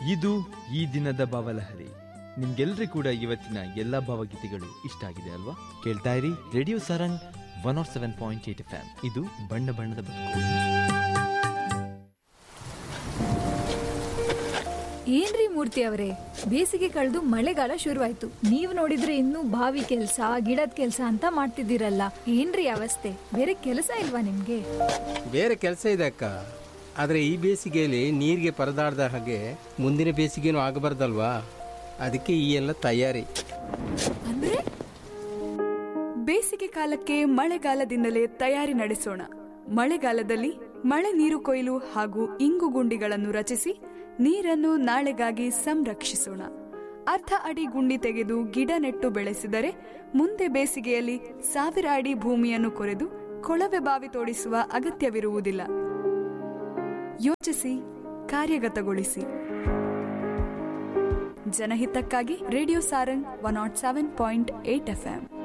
ಇದು ಈ ದಿನದ ಭಾವಲಹರಿ ನಿಮ್ಗೆಲ್ರಿ ಕೂಡ ಇವತ್ತಿನ ಎಲ್ಲಾ ಭಾವಗೀತೆಗಳು ಇಷ್ಟ ಆಗಿದೆ ಅಲ್ವಾ ಕೇಳ್ತಾ ಇರಿ radio Sarang one not seven point eight F ಇದು ಬಣ್ಣ ಬಣ್ಣದ ಬದುಕು ಏನ್ರಿ ಮೂರ್ತಿ ಅವರೇ ಬೇಸಿಗೆ ಕಳೆದು ಮಳೆಗಾಲ ಶುರುವಾಯ್ತು ನೀವ್ ನೋಡಿದ್ರೆ ಇನ್ನೂ ಬಾವಿ ಕೆಲ್ಸ ಗಿಡದ ಕೆಲ್ಸ ಅಂತ ಮಾಡ್ತಿದ್ದೀರಲ್ಲ ಏನ್ರಿ ಅವಸ್ಥೆ ಬೇರೆ ಕೆಲಸ ಇಲ್ವಾ ನಿಮ್ಗೆ ಬೇರೆ ಕೆಲಸ ಇದೆ ಅಕ್ಕ ಆದರೆ ಈ ಬೇಸಿಗೆಯಲ್ಲಿ ನೀರಿಗೆ ಪರದಾಡ್ದ ಹಾಗೆ ಮುಂದಿನ ಬೇಸಿಗೆನೂ ಆಗಬಾರ್ದಲ್ವಾ ಅದಕ್ಕೆ ಈ ಎಲ್ಲ ತಯಾರಿ ಅಂದ್ರೆ ಬೇಸಿಗೆ ಕಾಲಕ್ಕೆ ಮಳೆಗಾಲದಿಂದಲೇ ತಯಾರಿ ನಡೆಸೋಣ ಮಳೆಗಾಲದಲ್ಲಿ ಮಳೆ ನೀರು ಕೊಯ್ಲು ಹಾಗೂ ಇಂಗು ಗುಂಡಿಗಳನ್ನು ರಚಿಸಿ ನೀರನ್ನು ನಾಳೆಗಾಗಿ ಸಂರಕ್ಷಿಸೋಣ ಅರ್ಧ ಅಡಿ ಗುಂಡಿ ತೆಗೆದು ಗಿಡ ನೆಟ್ಟು ಬೆಳೆಸಿದರೆ ಮುಂದೆ ಬೇಸಿಗೆಯಲ್ಲಿ ಸಾವಿರ ಅಡಿ ಭೂಮಿಯನ್ನು ಕೊರೆದು ಕೊಳವೆ ಬಾವಿ ತೋಡಿಸುವ ಅಗತ್ಯವಿರುವುದಿಲ್ಲ ಯೋಚಿಸಿ ಕಾರ್ಯಗತಗೊಳಿಸಿ ಜನಹಿತಕ್ಕಾಗಿ radio Sarang one not seven point eight FM